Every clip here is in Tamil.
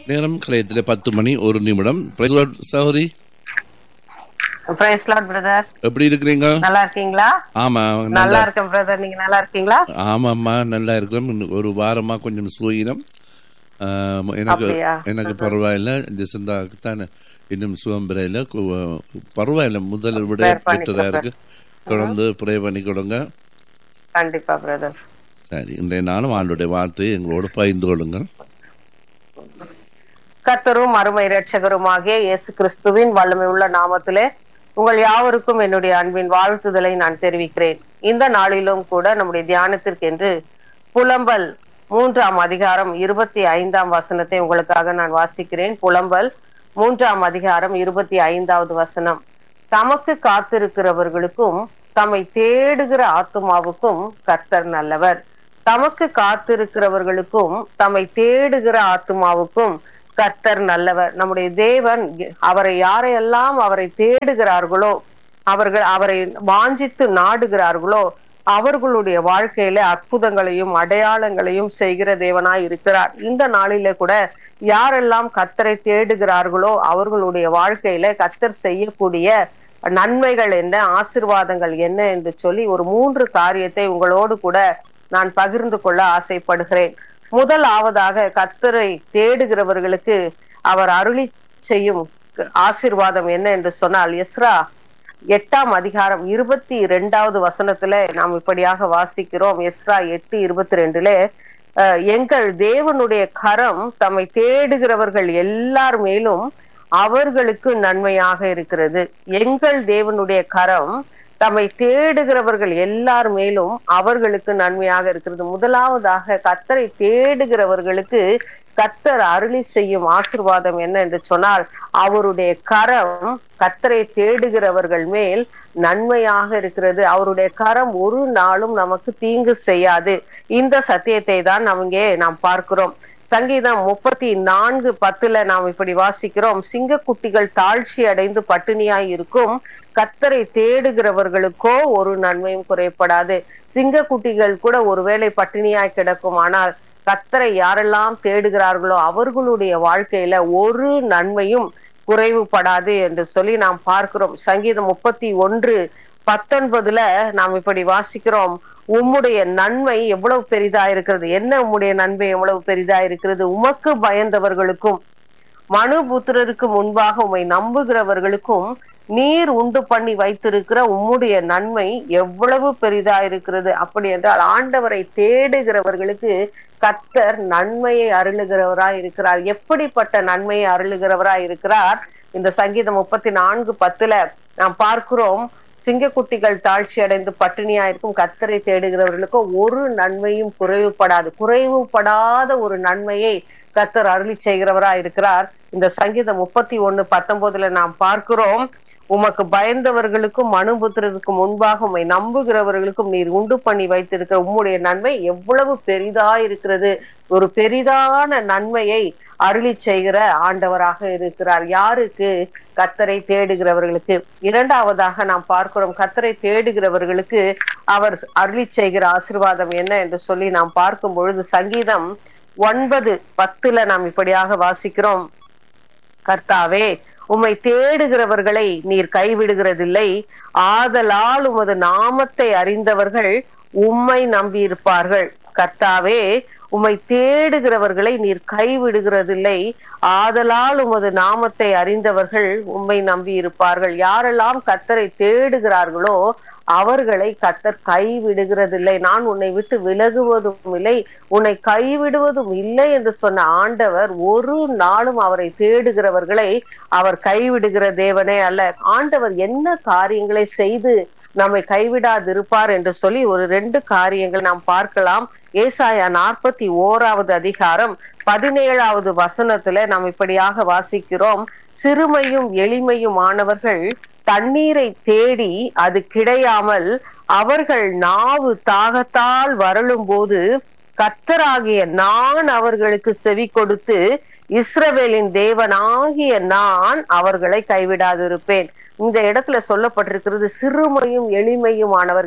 நேரம் கலையத்தில் பத்து மணி ஒரு நிமிடம் Praise the Lord, சகோதரி பிரைஸ் லார்ட் பிரதர் எப்படி இருக்கிறீங்க நல்லா இருக்கீங்களா ஆமா நல்லா நல்லா இருக்கேன் பிரதர் நீங்க நல்லா இருக்கீங்களா ஆமாம்மா நல்லா இருக்கிறோம் இன்னும் ஒரு வாரமா கொஞ்சம் சுயினம் ஆம், எனக்கு அப்படியா? எனக்கு பரவாயில்ல ஜெசந்தாவுக்கு தான் இன்னும் சுகம் பெறையில கு- பரவாயில்ல முதல் விட Prayer பண்ணிக்கோ, பெற்றதா இருக்கு தொடர்ந்து ப்ரே பண்ணி கொடுங்க கண்டிப்பா பிரதர் சரி இன்றைய நாளும் ஆண்டுடைய வார்த்தையை எங்களோடு பகிர்ந்து கொள்ளுங்கள் கர்த்தரும் அருமை இரட்சகருமாகிய இயேசு கிறிஸ்துவின் வல்லமை உள்ள நாமத்திலே உங்கள் யாவருக்கும் என்னுடைய அன்பின் வாழ்த்துதலை நான் தெரிவிக்கிறேன் இந்த நாளிலும் கூட நம்முடைய தியானத்திற்கென்று புலம்பல் மூன்றாம் அதிகாரம் இருபத்தி ஐந்தாம் வசனத்தை உங்களுக்காக நான் வாசிக்கிறேன் புலம்பல் மூன்றாம் அதிகாரம் இருபத்தி ஐந்தாவது வசனம் தமக்கு காத்திருக்கிறவர்களுக்கும் தம்மை தேடுகிற ஆத்துமாவுக்கும் கர்த்தர் நல்லவர் தமக்கு காத்திருக்கிறவர்களுக்கும் தம்மை தேடுகிற ஆத்துமாவுக்கும் கர்த்தர் நல்லவர் நம்முடைய தேவன் அவரை யாரையெல்லாம் அவரை தேடுகிறார்களோ அவர்கள் அவரை வாஞ்சித்து நாடுகிறார்களோ அவர்களுடைய வாழ்க்கையில அற்புதங்களையும் அடையாளங்களையும் செய்கிற தேவனாய் இருக்கிறார் இந்த நாளில கூட யாரெல்லாம் கத்தரை தேடுகிறார்களோ அவர்களுடைய வாழ்க்கையில கத்தர் செய்யக்கூடிய நன்மைகள் என்ன ஆசிர்வாதங்கள் என்ன என்று சொல்லி ஒரு மூன்று காரியத்தை உங்களோடு கூட நான் பகிர்ந்து கொள்ள ஆசைப்படுகிறேன் முதலாவதாக கத்தரை தேடுகிறவர்களுக்கு அவர் அருளி செய்யும் ஆசிர்வாதம் என்ன என்று சொன்னால் எஸ்ரா எட்டாம் அதிகாரம் இருபத்தி இரண்டாவது வசனத்துல நாம் இப்படியாக வாசிக்கிறோம் எஸ்ரா எட்டு இருபத்தி ரெண்டுல அஹ், எங்கள் தேவனுடைய கரம் தம்மை தேடுகிறவர்கள் எல்லார் மேலும் அவர்களுக்கு நன்மையாக இருக்கிறது எங்கள் தேவனுடைய கரம் தம்மை தேடுகிறவர்கள் எல்லார் மேலும் அவர்களுக்கு நன்மையாக இருக்கிறது முதலாவதாக கத்தரை தேடுகிறவர்களுக்கு கத்தர் அருளி செய்யும் ஆசிர்வாதம் என்ன என்று சொன்னால் அவருடைய கரம் கத்தரை தேடுகிறவர்கள் மேல் நன்மையாக இருக்கிறது அவருடைய கரம் ஒரு நாளும் நமக்கு தீங்கு செய்யாது இந்த சத்தியத்தை தான் நாம் இங்கே நாம் பார்க்கிறோம் சங்கீதம் முப்பத்தி நான்கு பத்துல நாம் இப்படி வாசிக்கிறோம் சிங்கக்குட்டிகள் தாழ்ச்சி அடைந்து பட்டினியாய் இருக்கும் கத்தரை தேடுகிறவர்களுக்கோ ஒரு நன்மையும் குறைப்படாது சிங்கக்குட்டிகள் கூட ஒருவேளை பட்டினியாய் கிடக்கும் ஆனால் கத்தரை யாரெல்லாம் தேடுகிறார்களோ அவர்களுடைய வாழ்க்கையில ஒரு நன்மையும் குறைவுபடாது என்று சொல்லி நாம் பார்க்கிறோம் சங்கீதம் முப்பத்தி ஒன்று பத்தொன்பதுல நாம் இப்படி வாசிக்கிறோம் உம்முடைய நன்மை எவ்வளவு பெரிதா இருக்கிறது என்ன உம்முடைய நன்மை எவ்வளவு பெரிதா இருக்கிறது உமக்கு பயந்தவர்களுக்கும் மனுபுத்திரருக்கு முன்பாக உம்மை நம்புகிறவர்களுக்கும் நீர் உண்டு பண்ணி வைத்திருக்கிற உம்முடைய நன்மை எவ்வளவு பெரிதா இருக்கிறது அப்படி என்றால் ஆண்டவரை தேடுகிறவர்களுக்கு கத்தர் நன்மையை அருளுகிறவராய் இருக்கிறார் எப்படிப்பட்ட நன்மையை அருளுகிறவராய் இருக்கிறார் இந்த சங்கீதம் முப்பத்தி நான்கு பத்துல நாம் பார்க்கிறோம் சிங்கக்குட்டிகள் தாழ்ச்சி அடைந்து பட்டினியா இருக்கும் கத்தரை தேடுகிறவர்களுக்கு ஒரு நன்மையும் குறைவுபடாது குறைவுபடாத ஒரு நன்மையை கத்தர் அருளி செய்கிறவரா இருக்கிறார் இந்த சங்கீதம் முப்பத்தி ஒண்ணு பத்தொன்பதுல நாம் பார்க்கிறோம் உமக்கு பயந்தவர்களுக்கும் மனுபுத்திரருக்கும் முன்பாக உம்மை நம்புகிறவர்களுக்கும் நீர் உண்டு பண்ணி வைத்திருக்கிற உம்முடைய நன்மை எவ்வளவு பெரிதா இருக்கிறது ஒரு பெரிதான நன்மையை அருளி செய்கிற ஆண்டவராக இருக்கிறார் யாருக்கு கத்தரை தேடுகிறவர்களுக்கு இரண்டாவதாக நாம் பார்க்கிறோம் கத்தரை தேடுகிறவர்களுக்கு அவர் அருளி செய்கிற ஆசிர்வாதம் என்ன என்று சொல்லி நாம் பார்க்கும் பொழுது சங்கீதம் ஒன்பது பத்துல நாம் இப்படியாக வாசிக்கிறோம் கர்த்தாவே உம்மை தேடுகிறவர்களை நீர் கைவிடுகிறதில்லை ஆதலால் உமது நாமத்தை அறிந்தவர்கள் உம்மை நம்பியிருப்பார்கள் கர்த்தாவே உம்மை தேடுகிறவர்களை நீர் கைவிடுகிறதில்லை ஆதலால் உமது நாமத்தை அறிந்தவர்கள் உம்மை நம்பி இருப்பார்கள் யாரெல்லாம் கத்தரை தேடுகிறார்களோ அவர்களை கத்தர் கைவிடுகிறதில்லை நான் உன்னை விட்டு விலகுவதும் இல்லை உன்னை கைவிடுவதும் இல்லை என்று சொன்ன ஆண்டவர் ஒரு நாளும் அவரை தேடுகிறவர்களை அவர் கைவிடுகிற தேவனே அல்ல ஆண்டவர் என்ன காரியங்களை செய்து நம்மை கைவிடாதிருப்பார் என்று சொல்லி ஒரு ரெண்டு காரியங்கள் நாம் பார்க்கலாம் ஏசாயா நாற்பத்தி ஓராவது அதிகாரம் பதினேழாவது வசனத்துல நாம் இப்படியாக வாசிக்கிறோம் சிறுமையும் எளிமையும் ஆனவர்கள் தண்ணீரை தேடி அது கிடையாமல் அவர்கள் நாவு தாகத்தால் வருளும் போது கத்தராகிய நான் அவர்களுக்கு செவி கொடுத்து இஸ்ரவேலின் தேவனாகிய நான் அவர்களை கைவிடாதிருப்பேன் இந்த இடத்துல சொல்லப்பட்டிருக்கிறது சிறுமையும் எளிமையும் ஆனவர்கள்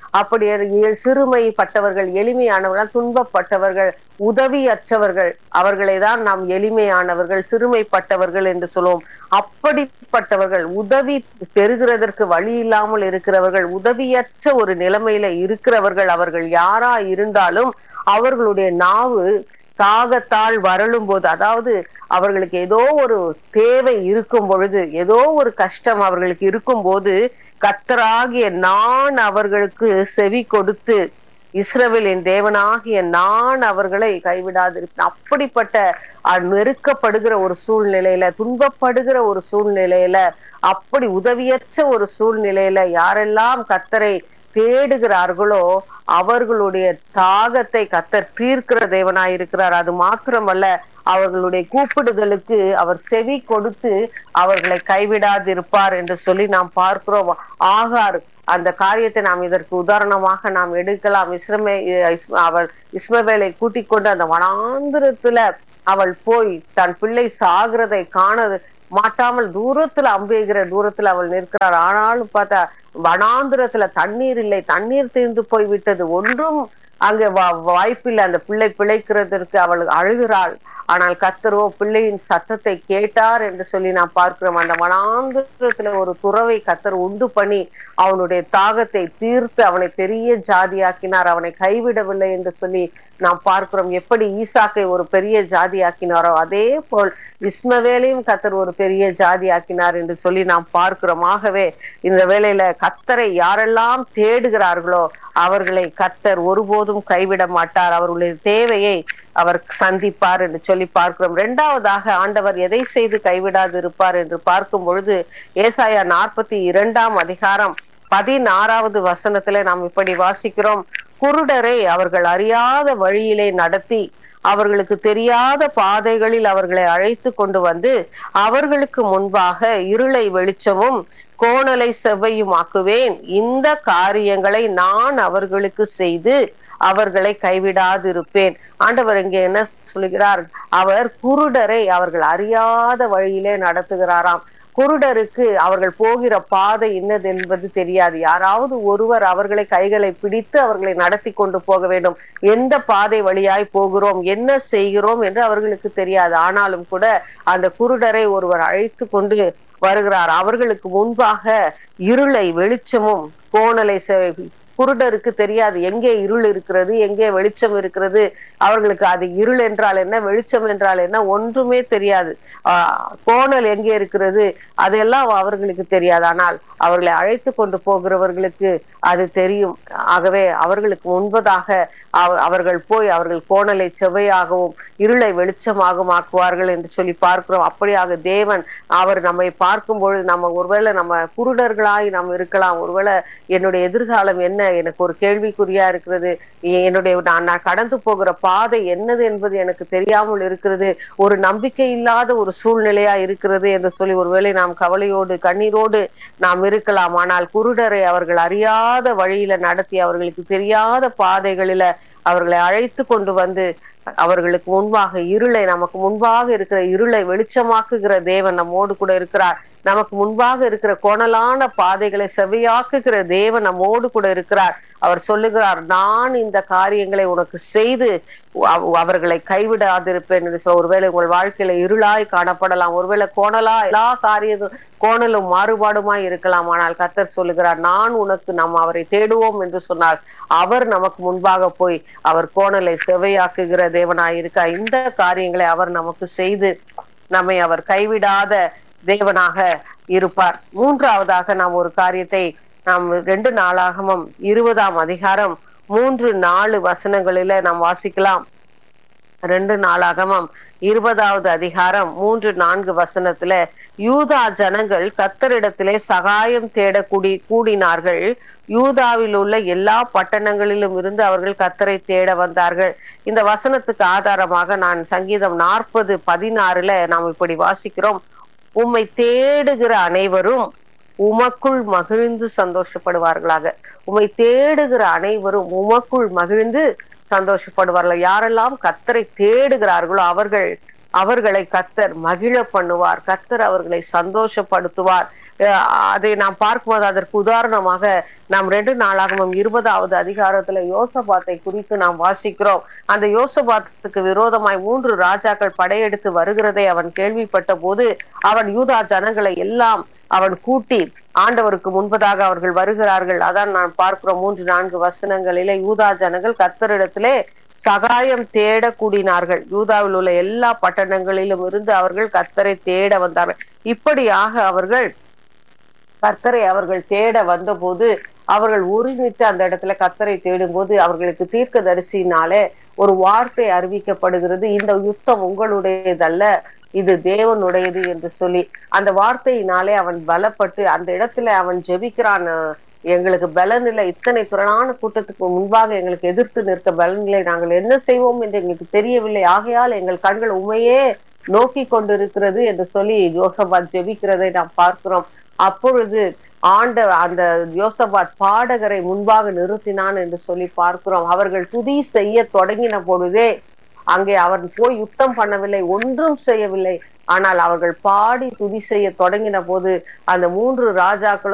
அப்படி எ- சிறுமைப்பட்டவர்கள் எளிமையானவர்கள் துன்பப்பட்டவர்கள் உதவியற்றவர்கள் அவர்களை தான் நாம் எளிமையானவர்கள் சிறுமைப்பட்டவர்கள் என்று சொல்லுவோம் அப்படிப்பட்டவர்கள் உதவி பெறுகிறதற்கு வழி இல்லாமல் இருக்கிறவர்கள் உதவியற்ற ஒரு நிலைமையில இருக்கிறவர்கள் அவர்கள் யாரா இருந்தாலும் அவர்களுடைய நாவு தாகத்தால் வரலும் போது அதாவது அவர்களுக்கு ஏதோ ஒரு தேவை இருக்கும் பொழுது ஏதோ ஒரு கஷ்டம் அவர்களுக்கு இருக்கும் போது கத்தராகிய நான் அவர்களுக்கு செவி கொடுத்து இஸ்ரவேலின் தேவனாகிய நான் அவர்களை கைவிடாதிருப்பேன் அப்படிப்பட்ட அஹ், நெருக்கப்படுகிற ஒரு சூழ்நிலையில துன்பப்படுகிற ஒரு சூழ்நிலையில அப்படி உதவியற்ற ஒரு சூழ்நிலையில யாரெல்லாம் கத்தரை தேடுகிறார்களோ அவர்களுடைய தாகத்தை கத்தர் தீர்க்கிற தேவனாய் இருக்கிறார் அது மாத்திரமல்ல அவர்களுடைய கூப்பிடுதலுக்கு அவர் செவி கொடுத்து அவர்களை கைவிடாதிருப்பார் என்று சொல்லி நாம் பார்க்கிறோம் ஆகார் அந்த காரியத்தை நாம் இதற்கு உதாரணமாக நாம் எடுக்கலாம் இஸ்ரமே இஸ்ம- அவள் இஸ்மவேலை கூட்டிக் கொண்டு அந்த வனாந்திரத்துல அவள் போய் தன் பிள்ளை சாகிறதை காண மாட்டாமல் தூரத்துல அம்புகிற தூரத்துல அவள் நிற்கிறார் ஆனாலும் பார்த்தா வனாந்திரத்துல தண்ணீர் இல்லை தண்ணீர் தீர்ந்து போய் விட்டது ஒன்றும் அங்க வா- வாய்ப்பில்லை அந்த பிள்ளை பிழைக்கிறதற்கு அவள் அழுகிறாள் ஆனால் கத்தரோ பிள்ளையின் சத்தத்தை கேட்டார் என்று சொல்லி நாம் பார்க்கிறோம் அந்த வனாந்திரத்துல ஒரு துறவை கத்தர் உண்டு பண்ணி அவனுடைய தாகத்தை தீர்த்து அவனை பெரிய ஜாதியாக்கினார் அவனை கைவிடவில்லை என்று சொல்லி நாம் பார்க்கிறோம் எப்படி ஈசாக்கை ஒரு பெரிய ஜாதியாக்கினாரோ அதே போல் இஸ்மவேலையும் கத்தர் ஒரு பெரிய ஜாதியாக்கினார் என்று சொல்லி நாம் பார்க்கிறோம் ஆகவே இந்த வேளையில கத்தரை யாரெல்லாம் தேடுகிறார்களோ அவர்களை கத்தர் ஒருபோதும் கைவிட மாட்டார் அவர்களுடைய தேவையை அவர் சந்திப்பார் என்று சொல்லி பார்க்கிறோம் இரண்டாவதாக ஆண்டவர் எதை செய்து கைவிடாது இருப்பார் என்று பார்க்கும் பொழுது ஏசாயா நாற்பத்தி இரண்டாம் அதிகாரம் பதினாறாவது வசனத்துல நாம் இப்படி வாசிக்கிறோம் குருடரை அவர்கள் அறியாத வழியிலே நடத்தி அவர்களுக்கு தெரியாத பாதைகளில் அவர்களை அழைத்து கொண்டு வந்து அவர்களுக்கு முன்பாக இருளை வெளிச்சமும் கோணலை செவ்வையுமாக்குவேன் இந்த காரியங்களை நான் அவர்களுக்கு செய்து அவர்களை கைவிடாதிருப்பேன் ஆண்டவர் இங்கே என்ன சொல்கிறார் அவர் குருடரை அவர்கள் அறியாத வழியிலே நடத்துகிறாராம் குருடருக்கு அவர்கள் போகிற பாதை என்னது என்பது தெரியாது யாராவது ஒருவர் அவர்களை கைகளை பிடித்து அவர்களை நடத்தி கொண்டு போக வேண்டும் எந்த பாதை வழியாய் போகிறோம் என்ன செய்கிறோம் என்று அவர்களுக்கு தெரியாது ஆனாலும் கூட அந்த குருடரை ஒருவர் அழைத்து கொண்டு வருகிறார் அவர்களுக்கு முன்பாக இருளை வெளிச்சமும் கோணலை செ- குருடருக்கு தெரியாது எங்கே இருள் இருக்கிறது எங்கே வெளிச்சம் இருக்கிறது அவர்களுக்கு அது இருள் என்றால் என்ன வெளிச்சம் என்றால் என்ன ஒன்றுமே தெரியாது ஆஹ் கோணல் எங்கே இருக்கிறது அதெல்லாம் அவர்களுக்கு தெரியாது ஆனால் அவர்களை அழைத்து கொண்டு போகிறவர்களுக்கு அது தெரியும் ஆகவே அவர்களுக்கு முன்பதாக அவ- அவர்கள் போய் அவர்கள் கோணலை செவ்வையாகவும் இருளை வெளிச்சமாகவும் ஆக்குவார்கள் என்று சொல்லி பார்க்கிறோம் அப்படியாக தேவன் அவர் நம்மை பார்க்கும் பொழுது நம்ம ஒருவேளை நம்ம குருடர்களாய் நாம் இருக்கலாம் ஒருவேளை என்னுடைய எதிர்காலம் என்ன எனக்கு ஒரு கேள்விக்குறியா இருக்கிறது எ- என்னுடைய நான் நான் கடந்து போகிற பாதை என்னது என்பது எனக்கு தெரியாமல் இருக்கிறது ஒரு நம்பிக்கை இல்லாத ஒரு சூழ்நிலையா இருக்கிறது என்று சொல்லி ஒருவேளை நாம் கவலையோடு கண்ணீரோடு நாம் இருக்கலாம் ஆனால் குருடரை அவர்கள் அறியாத வழியில நடத்தி அவர்களுக்கு தெரியாத பாதைகளில அவர்களை அழைத்து கொண்டு வந்து அவர்களுக்கு முன்பாக இருளை நமக்கு முன்பாக இருக்கிற இருளை வெளிச்சமாக்குகிற தேவன் நம்மோடு கூட இருக்கிறார் நமக்கு முன்பாக இருக்கிற கோணலான பாதைகளை செவையாக்குகிற தேவன் நம்மோடு கூட இருக்கிறார் அவர் சொல்லுகிறார் நான் இந்த காரியங்களை உனக்கு செய்து அவ- அவர்களை கைவிடாதிருப்பேன் என்று சொல்ல ஒருவேளை உங்கள் வாழ்க்கையில இருளாய் காணப்படலாம் ஒருவேளை கோணலா எல்லா காரியமும் கோணலும் மாறுபாடுமாய் இருக்கலாம் ஆனால் கத்தர் சொல்லுகிறார் நான் உனக்கு நாம் அவரை தேடுவோம் என்று சொன்னார் அவர் நமக்கு முன்பாக போய் அவர் கோணலை செவையாக்குகிற தேவனாய் இருக்க இந்த காரியங்களை அவர் நமக்கு செய்து நம்மை அவர் கைவிடாத தேவனாக இருப்பார் மூன்றாவதாக நாம் ஒரு காரியத்தை நாம் ரெண்டு நாளாகமும் இருபதாம் அதிகாரம் மூன்று நாலு வசனங்களில நாம் வாசிக்கலாம் ரெண்டு நாளாகமம் இருபதாவது அதிகாரம் மூன்று நான்கு வசனத்துல யூதா ஜனங்கள் கத்தரிடத்திலே சகாயம் தேட கூடி கூடினார்கள் யூதாவில் உள்ள எல்லா பட்டணங்களிலும் இருந்து அவர்கள் கத்தரை தேட வந்தார்கள் இந்த வசனத்துக்கு ஆதாரமாக நான் சங்கீதம் நாற்பது பதினாறுல நாம் இப்படி வாசிக்கிறோம் உம்மை தேடுகிற அனைவரும் உமக்குள் மகிழ்ந்து சந்தோஷப்படுவார்களாக உம்மை தேடுகிற அனைவரும் உமக்குள் மகிழ்ந்து சந்தோஷப்படுவார்கள் யாரெல்லாம் கத்தரை தேடுகிறார்களோ அவர்கள் அவர்களை கத்தர் மகிழ பண்ணுவார் கத்தர் அவர்களை சந்தோஷப்படுத்துவார் அஹ், அதை நாம் பார்க்கும்போது அதற்கு உதாரணமாக நாம் ரெண்டு நாளாகவும் இருபதாவது அதிகாரத்துல யோசபாத்தை குறித்து நாம் வாசிக்கிறோம் அந்த யோசபாத்துக்கு விரோதமாய் மூன்று ராஜாக்கள் படையெடுத்து வருகிறதை அவன் கேள்விப்பட்ட போது அவன் யூதா ஜனங்களை எல்லாம் அவன் கூட்டி ஆண்டவருக்கு முன்பதாக அவர்கள் வருகிறார்கள் அதான் நான் பார்க்கிறோம் மூன்று நான்கு வசனங்களிலே யூதா ஜனங்கள் கர்த்தரிடத்திலே சகாயம் தேட கூடினார்கள் யூதாவில் உள்ள எல்லா பட்டணங்களிலும் இருந்து அவர்கள் கர்த்தரை தேட வந்தார்கள் இப்படியாக அவர்கள் கர்த்தரை அவர்கள் தேட வந்தபோது அவர்கள் ஒருமித்து அந்த இடத்துல கர்த்தரை தேடும்போது அவர்களுக்கு தீர்க்க தரிசினாலே ஒரு வார்த்தை அறிவிக்கப்படுகிறது இந்த யுத்தம் உங்களுடையதல்ல இது தேவனுடையது என்று சொல்லி அந்த வார்த்தையினாலே அவன் பலப்பட்டு அந்த இடத்துல அவன் ஜெபிக்கிறான் அஹ், எங்களுக்கு பலனில்லை இத்தனை திரளான கூட்டத்துக்கு முன்பாக எங்களுக்கு எதிர்த்து நிற்க பலனில்லை நாங்கள் என்ன செய்வோம் என்று எங்களுக்கு தெரியவில்லை ஆகையால் எங்கள் கண்கள் உண்மையே நோக்கி கொண்டிருக்கிறது என்று சொல்லி ஜோசபாத் ஜெபிக்கிறதை நாம் பார்க்கிறோம் அப்பொழுது ஆண்ட அந்த யோசபாத் பாடகரை முன்பாக நிறுத்தினான் என்று சொல்லி பார்க்கிறோம் அவர்கள் துதி செய்ய தொடங்கின பொழுதே அங்கே அவன் போய் யுத்தம் பண்ணவில்லை ஒன்றும் செய்யவில்லை ஆனால் அவர்கள் பாடி துதி செய்ய தொடங்கின போது அந்த மூன்று ராஜாக்களும்